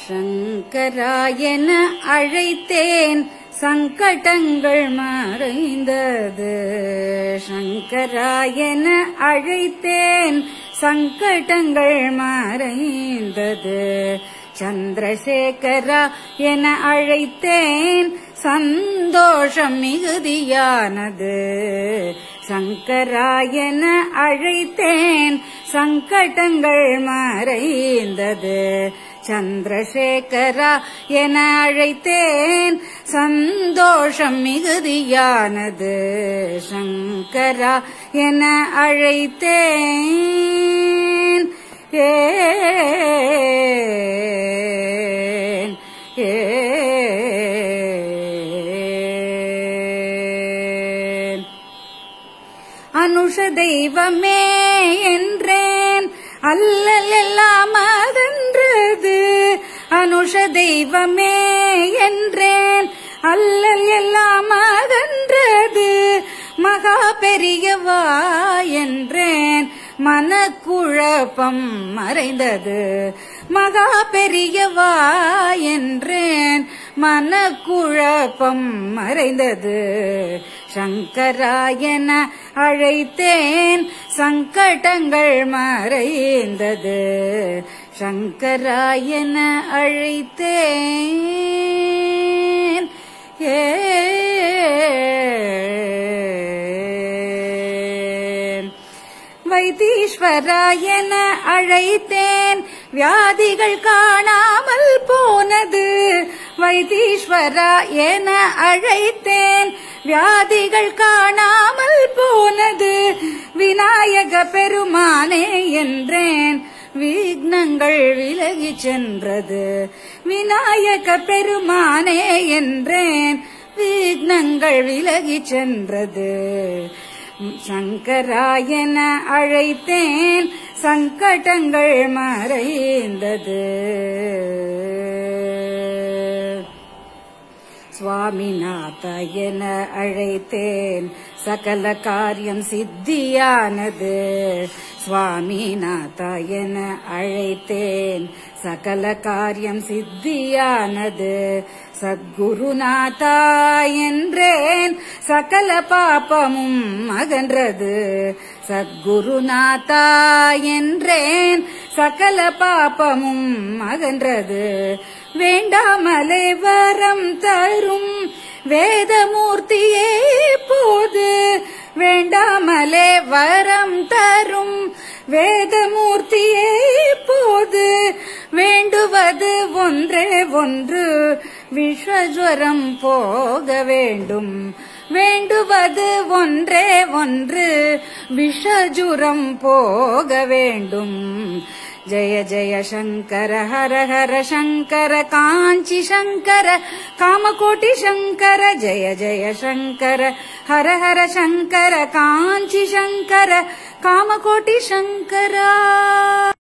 சங்கராயன அழைத்தேன் சங்கடங்கள் மறைந்தது சங்கராயன அழைத்தேன் சங்கடங்கள் மறைந்தது சந்திரசேகரா என அழைத்தேன் சந்தோஷம் மிகுதியானது சங்கராயன அழைத்தேன் சங்கடங்கள் மறைந்தது சந்திரசேகரா என அழைத்தேன் சந்தோஷம் மிகுதியானது சங்கரா என அழைத்தேன் ஏன் ஏன் அனுஷ தெய்வமே என்றேன் அல்லல் எல்லாம் அதன்றது அனுஷ தெய்வமே என்றேன் அல்லல் எல்லாம் அதன்றது மகா பெரியவா என்றேன் மனக்குழப்பம் மறைந்தது மகா பெரியவா என்றேன் மனக்குழப்பம் மறைந்தது சங்கராயன அழைத்தேன் சங்கடங்கள் மறைந்தது சங்கராயன அழைத்தேன் ஏன் வைத்தீஸ்வராயன அழைத்தேன் வியாதிகள் காணாமல் போனது வைத்தீஸ்வரா என அழைத்தேன் வியாதிகள் காணாமல் போனது விநாயக பெருமானே என்றேன் விக்னங்கள் விலகி சென்றது விநாயக பெருமானே என்றேன் விக்னங்கள் விலகி சென்றது சங்கராயன அழைத்தேன் சங்கடங்கள் மறைந்தது சுவாமிநாத என அழைத்தேன் சகல காரியம் சித்தியானது சுவாமிநாத என அழைத்தேன் சகல காரியம் சித்தியானது சத்குருநாதா என்றேன் சகல பாப்பமும் அகன்றது சத்குருநாதா என்றேன் சகல பாப்பமும் அகன்றது வேண்டாமலே வரம் தரும் வேதமூர்த்தியே போது வேண்டாமலே வரம் தரும் வேதமூர்த்தியே போது வேண்டுவது ஒன்றே ஒன்று விஸ்வஜ்வரம் போக வேண்டும் வேண்டுவது ஒன்றே ஒன்று விஷஜுரம் போக வேண்டும் ஜய ஜய சங்கர ஹர ஹர சங்கர காஞ்சி சங்கர காமகோட்டி சங்கர ஜய ஜய சங்கர ஹர ஹர சங்கர காஞ்சி சங்கர காமகோட்டி சங்கரா